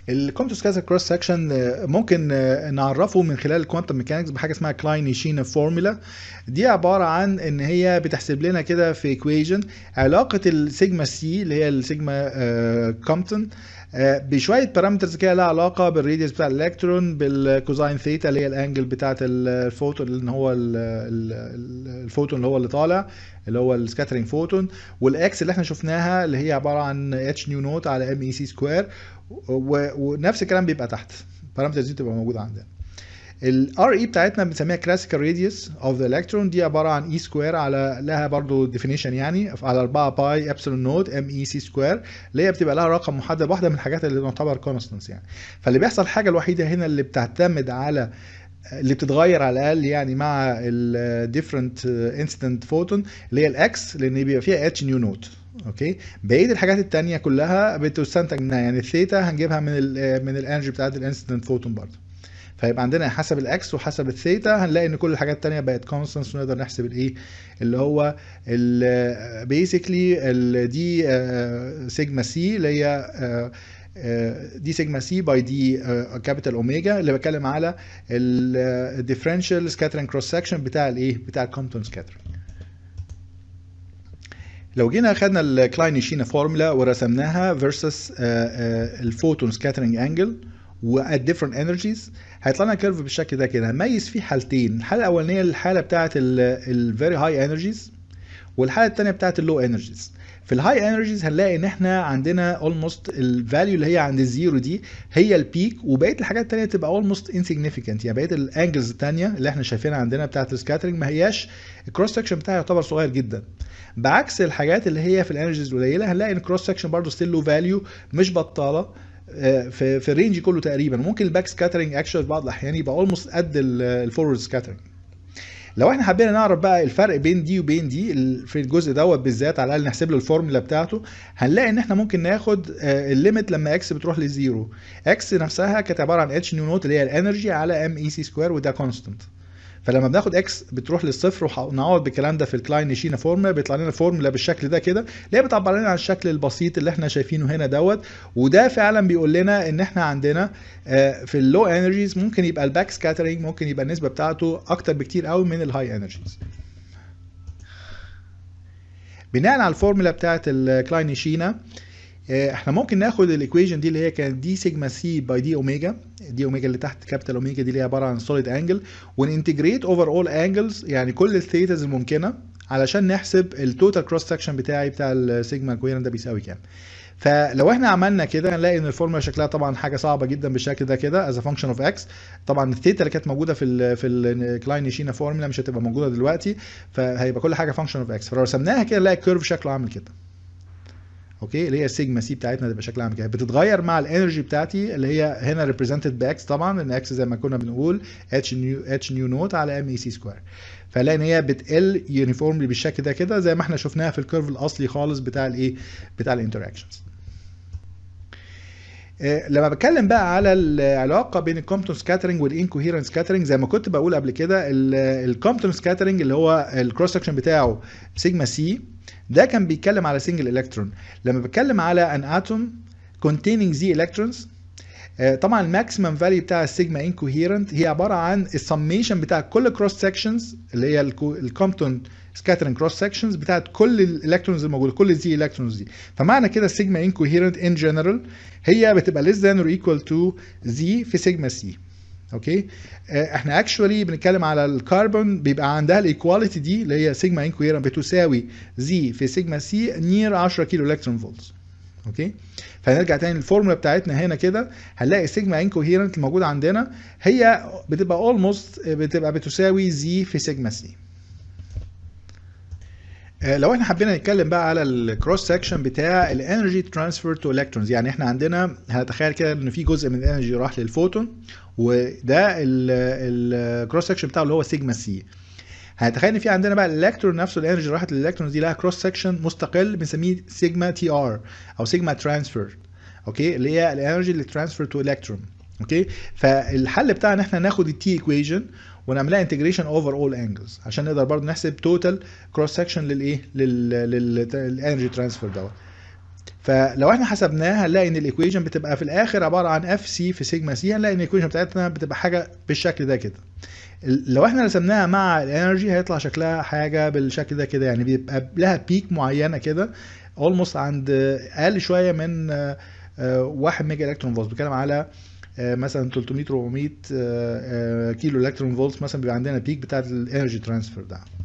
الكوانتم سكاتر كروس سكشن ممكن آه، نعرفه من خلال الكوانتم ميكانكس بحاجه اسمها كلاين نيشينا فورمولا دي عباره عن ان هي بتحسب لنا كده في ايكويجن علاقه السيجما سي اللي هي السيجما كومبتون بشويه بارامترز كده لها علاقه بالراديوس بتاع الالكترون بالكوزاين ثيتا اللي هي الانجل بتاعه الفوتون اللي هو ال- ال- الفوتون اللي هو اللي طالع اللي هو السكاترينج فوتون والاكس اللي احنا شفناها اللي هي عباره عن اتش نيو نوت على ام اي سي سكوير ونفس الكلام بيبقى تحت البارامترز دي بتبقى موجوده عندنا الار اي بتاعتنا بنسميها كلاسيكال راديوس اوف ذا الكترون دي عباره عن اي سكوير على لها برضو ديفينيشن يعني على 4 باي ابسلون نوت ام اي سي سكوير اللي هي بتبقى لها رقم محدد واحده من الحاجات اللي تعتبر كونستنس يعني فاللي بيحصل حاجه الوحيده هنا اللي بتعتمد على اللي بتتغير على الاقل يعني مع الديفرنت انستنت فوتون اللي هي الاكس لان بيبقى فيها اتش نيو نوت اوكي بقيه الحاجات التانية كلها بتستنتج منها يعني الثيتا هنجيبها من ال من الانرجي بتاعت الانستنت فوتون برضه فيبقى عندنا حسب الاكس وحسب الثيتا هنلاقي ان كل الحاجات التانية بقت كونستنس ونقدر نحسب الايه اللي هو بيسكلي دي سيجما سي اللي هي آه، آه، دي سيجما سي باي دي كابيتال اوميجا اللي بتكلم على الديفرنشال سكاترينج كروس سكشن بتاع الايه بتاع الكومبتون سكاترينج لو جينا خدنا الكلاين شينا فورمولا ورسمناها فيرسس الفوتون سكاترينج انجل وات ديفرنت انرجيز هيطلع لنا كيرف بالشكل ده كده هنميز فيه حالتين الحاله الاولانيه الحاله بتاعه الفيري هاي انرجيز والحاله الثانيه بتاعه اللو انرجيز في الهاي انرجيز هنلاقي ان احنا عندنا اولموست الفاليو اللي هي عند الزيرو دي هي البيك وبقيه الحاجات التانية تبقى اولموست انسيجنيفيكانت يعني بقيه الانجلز التانية اللي احنا شايفينها عندنا بتاعه السكاترنج ما هياش الكروس سكشن بتاعها يعتبر صغير جدا بعكس الحاجات اللي هي في الانرجيز القليله هنلاقي ان الكروس سكشن برضه ستيل له فاليو مش بطاله آه، في في الرينج كله تقريبا ممكن الباك سكاترنج اكشن في بعض الاحيان يبقى اولموست قد الفورورد سكاترنج لو احنا حبينا نعرف بقى الفرق بين دي وبين دي ال- في الجزء دوت بالذات على الاقل نحسب له الفورمولا بتاعته هنلاقي ان احنا ممكن ناخد آه، الليميت لما اكس بتروح لزيرو اكس نفسها كانت عباره عن اتش نيو نوت اللي هي الانرجي على ام اي سي سكوير وده كونستنت فلما بناخد اكس بتروح للصفر ونعوض بالكلام ده في الكلاين نيشينا فورمولا بيطلع لنا فورمولا بالشكل ده كده اللي هي بتعبر لنا عن الشكل البسيط اللي احنا شايفينه هنا دوت وده فعلا بيقول لنا ان احنا عندنا آه، في اللو انرجيز ممكن يبقى الباك سكاترينج ممكن يبقى النسبه بتاعته اكتر بكتير قوي من الهاي انرجيز بناء على الفورمولا بتاعت الكلاين نيشينا آه، احنا ممكن ناخد الايكويشن دي اللي هي كانت دي سيجما سي باي دي اوميجا دي اوميجا اللي تحت كابيتال اوميجا دي اللي هي عباره عن سوليد انجل وننتجريت اوفر اول انجلز يعني كل الثيتاز الممكنه علشان نحسب التوتال كروس سكشن بتاعي بتاع السيجما كويرن ده بيساوي كام فلو احنا عملنا كده هنلاقي ان الفورمولا شكلها طبعا حاجه صعبه جدا بالشكل ده كده از فانكشن اوف اكس طبعا الثيتا اللي كانت موجوده في ال في الكلاين نيشينا فورمولا مش هتبقى موجوده دلوقتي فهيبقى كل حاجه فانكشن اوف اكس فلو رسمناها كده نلاقي الكيرف شكله عامل كده اوكي اللي هي السيجما سي بتاعتنا تبقى شكلها عامل كده بتتغير مع الانرجي بتاعتي اللي هي هنا ريبريزنتد باكس طبعا ان اكس زي ما كنا بنقول اتش نيو اتش نيو نوت على ام اي سي سكوير فلاقي ان هي بتقل يونيفورملي بالشكل ده كده زي ما احنا شفناها في الكيرف الاصلي خالص بتاع الايه بتاع الانتراكشنز لما بتكلم بقى على العلاقه بين الكومبتون سكاترنج والانكوهيرنت سكاترنج زي ما كنت بقول قبل كده الكومبتون سكاترنج اللي هو الكروس سكشن بتاعه سيجما سي ده كان بيتكلم على سنجل الكترون لما بتكلم على ان اتوم containing z electrons طبعا الماكسيمم فاليو بتاع السيجما انكوهيرنت هي عباره عن السميشن بتاع كل كروس سكشنز اللي هي الكومبتون سكاترنج كروس سكشنز بتاعت كل الالكترونز الموجوده كل الزي الكترونز دي فمعنى كده السيجما انكوهيرنت ان جنرال هي بتبقى less than or equal to z في سيجما سي اوكي احنا اكشولي بنتكلم على الكربون بيبقى عندها الايكواليتي دي اللي هي سيجما انكوهيرنت بتساوي زي في سيجما سي نير 10 كيلو الكترون فولت اوكي فنرجع تاني للفورمولا بتاعتنا هنا كده هنلاقي السيجما انكوهيرنت الموجوده عندنا هي بتبقى اولموست بتبقى بتساوي زي في سيجما سي لو احنا حبينا نتكلم بقى على الكروس سكشن بتاع الانرجي ترانسفير تو الكترونز يعني احنا عندنا هنتخيل كده ان في جزء من الانرجي راح للفوتون وده الكروس سكشن بتاعه اللي هو سيجما سي هنتخيل ان في عندنا بقى الالكترون نفسه الانرجي راحت للالكترونز دي لها كروس سكشن مستقل بنسميه سيجما تي ار او سيجما ترانسفير اوكي اللي هي الانرجي اللي ترانسفير تو الكترون اوكي فالحل بتاعنا ان احنا ناخد التي ايكويشن ونعملها انتجريشن اوفر اول انجلز عشان نقدر برضه نحسب توتال كروس سكشن للايه للانرجي ترانسفير دوت فلو احنا حسبناها هنلاقي ان الايكويشن بتبقى في الاخر عباره عن اف سي في سيجما سي هنلاقي ان الايكويشن بتاعتنا بتبقى حاجه بالشكل ده كده ال- لو احنا رسمناها مع الانرجي هيطلع شكلها حاجه بالشكل ده كده يعني بيبقى لها بيك معينه كده اولموست عند اقل شويه من آه، آه، 1 ميجا الكترون فولت بتكلم على آه، مثلا 300 400 آه، آه، كيلو الكترون فولت مثلا بيبقى عندنا بيك بتاعت الانرجي ترانسفير ده